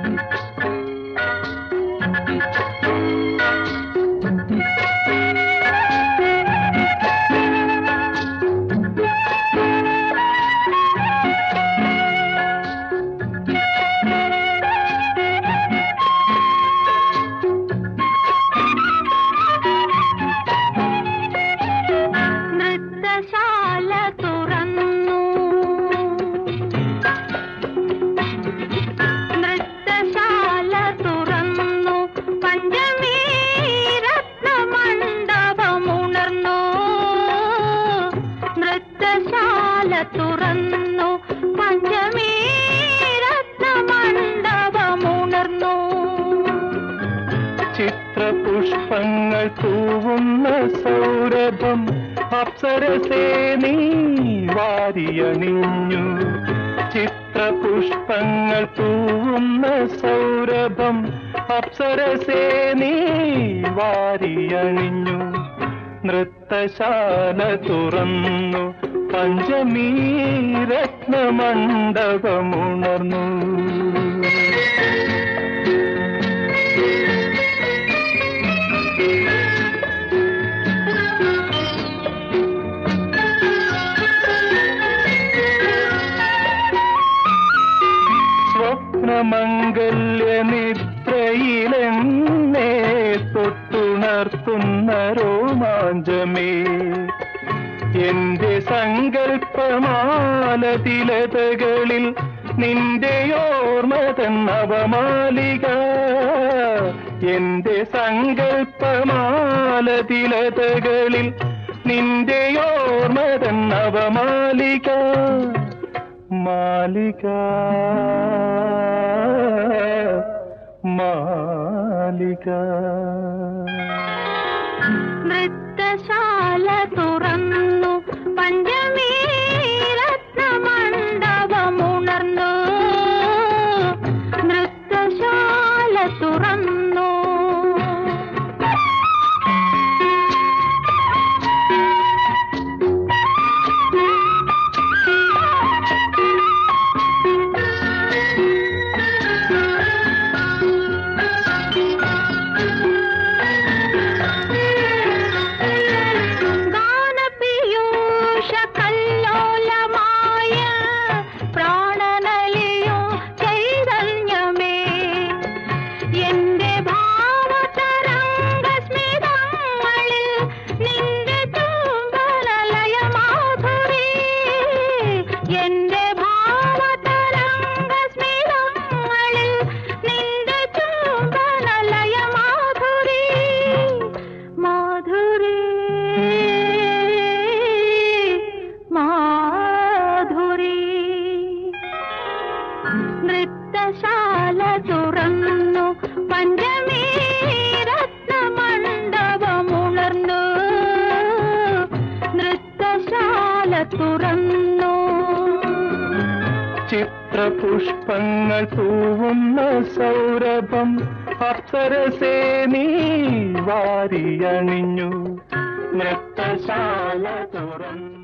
നൃത്തശാല തുറന്നു നൃത്തശാല തുറന്നു പഞ്ചമീ രത്നമണ്ഡപമുണർന്നു നൃത്തശാല തുറന്നു പഞ്ചമീ രത്നമണ്ഡപമുണർന്നു ചിത്രപുഷ്പങ്ങൾ തൂവുന്ന സൗരഭം അപ്സരസേ നീ വാരിയണിഞ്ഞു ചിത്രപുഷ്പങ്ങൾ തൂവുന്ന സൗരഭം അപ്സരസേ നീ വാരിയണിഞ്ഞു നൃത്തശാല തുറന്നു പഞ്ചമീ രത്നമണ്ഡപമുണർന്നു സ്വപ്നമംഗല്യ നിദ്രയിലെന്നെ തൊട്ടുണർത്തുന്ന രോമാഞ്ചമേ എന്റെ സങ്കല്പമാലതിലതകളിൽ നിന്റെ ഓർമ്മതൻ നവമാലിക എന്റെ സങ്കല്പമാലതിലതകളിൽ നിന്റെ ഓർമ്മതൻ നവമാലിക മാലിക മാലിക നൃത്തശാല തുറന്നു പഞ്ചമീ രത്നമണ്ഡപമുണർന്നു നൃത്തശാല തുറന്നു ഗാനപീയൂഷ കല്ലോലമായ പ്രാണനലിയും ചൈതന്യമേ എന്റെ ഭാവതരംഗ സ്മിതങ്ങളിൽ നിന്റെ ചുംബനലയ മാധുരി എന്റെ ഭാവതരംഗ സ്മിതങ്ങളിൽ നിന്റെ ചുംബനലയ മാധുരി മാധുരി മാധുരി നൃത്തശാല തുറന്നു പഞ്ചമീ രത്നമണ്ഡപമുണർന്നു നൃത്തശാല തുറന്നു ചിത്രപുഷ്പങ്ങൾ തൂവുന്ന സൗരഭം അപ്സരസേ നീ വാരിയണിഞ്ഞു നൃത്തശാല തുറന്നു